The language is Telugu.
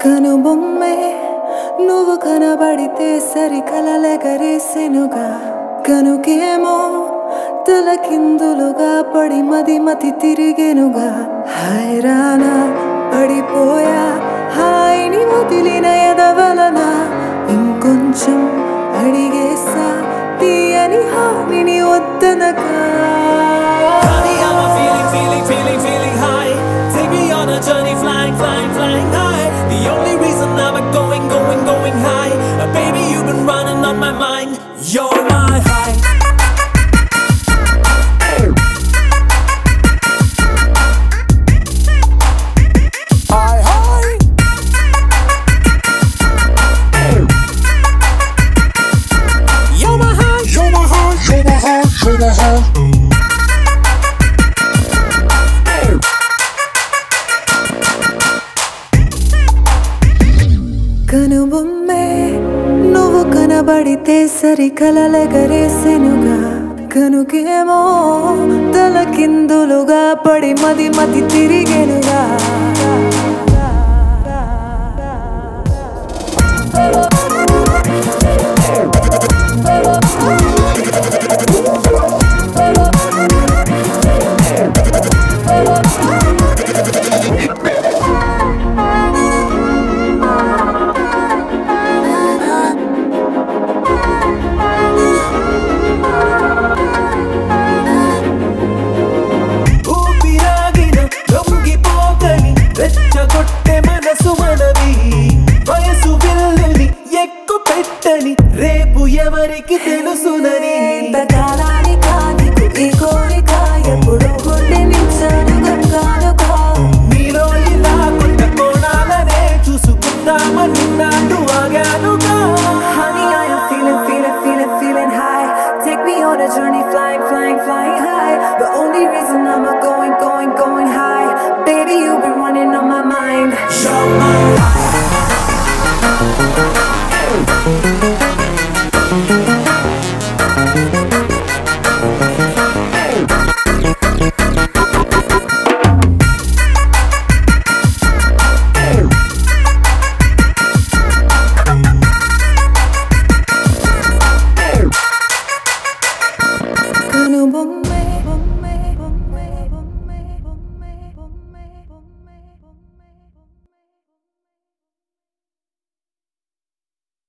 కనుబొమ్మే నువ్వు కనబడితే సరి కలలెగరేసెనుగా కనుకేమో తలకిందులుగా పడి మది మతి తిరిగెనుగా హైరానా పడిపోయా హాయిని వదిలిన ఎదవలన ఇంకొంచెం అడిగేసా తీయని హానిని వద్దనగా Honey, I'm a feeling, feeling, feeling, feeling high. Take me on a journey, flying, flying, flying high. The only reason I'm a going, going, going high. Uh, baby, you've been running on my mind. You're my high. Hi, hi. You're my high. You're my heart, you're my heart, you're my heart. కనుబొమ్మే నువ్వు కనబడితే సరి కలలెగరేసెనుగా కనుకేమో తలకిందులుగా పడి మది మతి తిరిగెనుగా ఊపిరాగిన లొంగిపోకని రెచ్చగొట్టె మనసు మనవి వయసు విల్లుని ఎక్కు పెట్టని రేపు ఎవరికి తెలుసునని ఇంతకాలానికా నీకు ఈ కోరిక ఎప్పుడు గుండె నిచ్చాను గంగాలుగా నీలో ఇలా కొత్త కోణాలనే చూసుకుందామని నాడు ఆగానుగా Honey, I am feeling, feeling, feeling, feeling high. Take me on a journey, flying, flying, flying high. The only reason I'm a going, going, going high. Baby, you've been running on my mind. You're my high.